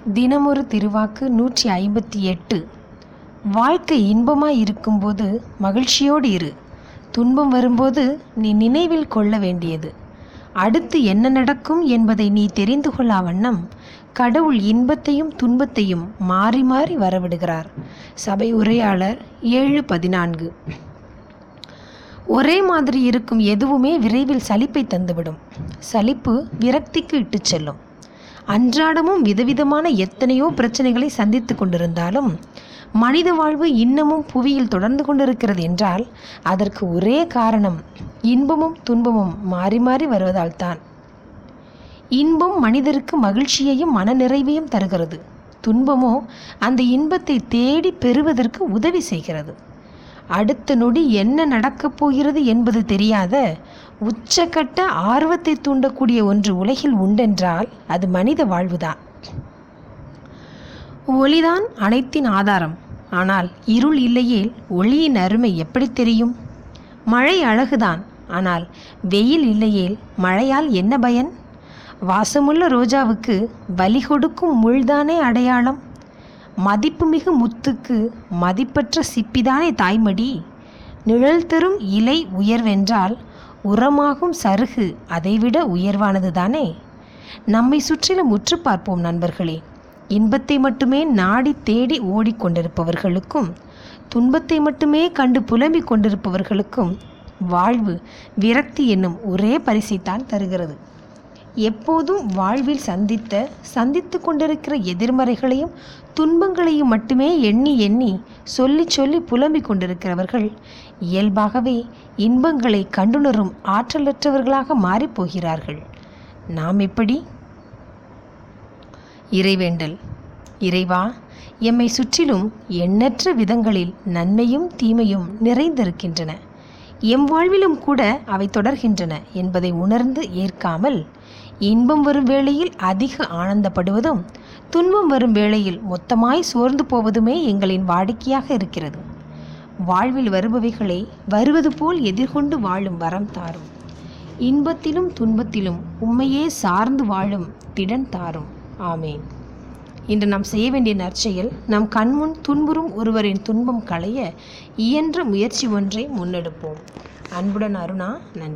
தினமொரு திருவாக்கு நூற்றி ஐம்பத்தி எட்டு வாழ்க்கை இன்பமாய் இருக்கும்போது மகிழ்ச்சியோடு இரு துன்பம் வரும்போது நீ நினைவில் கொள்ள வேண்டியது அடுத்து என்ன நடக்கும் என்பதை நீ தெரிந்து கொள்ளா வண்ணம் கடவுள் இன்பத்தையும் துன்பத்தையும் மாறி மாறி வரவிடுகிறார் சபை உரையாளர் ஏழு பதினான்கு ஒரே மாதிரி இருக்கும் எதுவுமே விரைவில் சலிப்பை தந்துவிடும் சலிப்பு விரக்திக்கு இட்டுச் செல்லும் அன்றாடமும் விதவிதமான எத்தனையோ பிரச்சனைகளை சந்தித்து கொண்டிருந்தாலும் மனித வாழ்வு இன்னமும் புவியில் தொடர்ந்து கொண்டிருக்கிறது என்றால் அதற்கு ஒரே காரணம் இன்பமும் துன்பமும் மாறி மாறி வருவதால் தான் இன்பம் மனிதருக்கு மகிழ்ச்சியையும் மனநிறைவையும் தருகிறது துன்பமோ அந்த இன்பத்தை தேடி பெறுவதற்கு உதவி செய்கிறது அடுத்த நொடி என்ன நடக்கப் போகிறது என்பது தெரியாத உச்சக்கட்ட ஆர்வத்தை தூண்டக்கூடிய ஒன்று உலகில் உண்டென்றால் அது மனித வாழ்வுதான் ஒளிதான் அனைத்தின் ஆதாரம் ஆனால் இருள் இல்லையேல் ஒளியின் அருமை எப்படி தெரியும் மழை அழகுதான் ஆனால் வெயில் இல்லையேல் மழையால் என்ன பயன் வாசமுள்ள ரோஜாவுக்கு பலி கொடுக்கும் முள்தானே அடையாளம் மதிப்புமிகு முத்துக்கு மதிப்பற்ற சிப்பிதானே தாய்மடி நிழல் தரும் இலை உயர்வென்றால் உரமாகும் சருகு அதைவிட உயர்வானது தானே நம்மை சுற்றிலும் உற்று பார்ப்போம் நண்பர்களே இன்பத்தை மட்டுமே நாடி தேடி ஓடிக்கொண்டிருப்பவர்களுக்கும் துன்பத்தை மட்டுமே கண்டு புலம்பிக் கொண்டிருப்பவர்களுக்கும் வாழ்வு விரக்தி என்னும் ஒரே பரிசைத்தான் தருகிறது எப்போதும் வாழ்வில் சந்தித்த சந்தித்து கொண்டிருக்கிற எதிர்மறைகளையும் துன்பங்களையும் மட்டுமே எண்ணி எண்ணி சொல்லி சொல்லி புலம்பிக் கொண்டிருக்கிறவர்கள் இயல்பாகவே இன்பங்களை கண்டுணரும் ஆற்றலற்றவர்களாக மாறிப்போகிறார்கள் நாம் எப்படி இறைவேண்டல் இறைவா எம்மை சுற்றிலும் எண்ணற்ற விதங்களில் நன்மையும் தீமையும் நிறைந்திருக்கின்றன எம் வாழ்விலும் கூட அவை தொடர்கின்றன என்பதை உணர்ந்து ஏற்காமல் இன்பம் வரும் வேளையில் அதிக ஆனந்தப்படுவதும் துன்பம் வரும் வேளையில் மொத்தமாய் சோர்ந்து போவதுமே எங்களின் வாடிக்கையாக இருக்கிறது வாழ்வில் வருபவைகளை வருவது போல் எதிர்கொண்டு வாழும் வரம் தாரும் இன்பத்திலும் துன்பத்திலும் உண்மையே சார்ந்து வாழும் திடன் தாரும் ஆமேன் இன்று நாம் செய்ய வேண்டிய நற்செயல் நம் கண்முன் துன்புறும் ஒருவரின் துன்பம் களைய இயன்ற முயற்சி ஒன்றை முன்னெடுப்போம் அன்புடன் அருணா நன்றி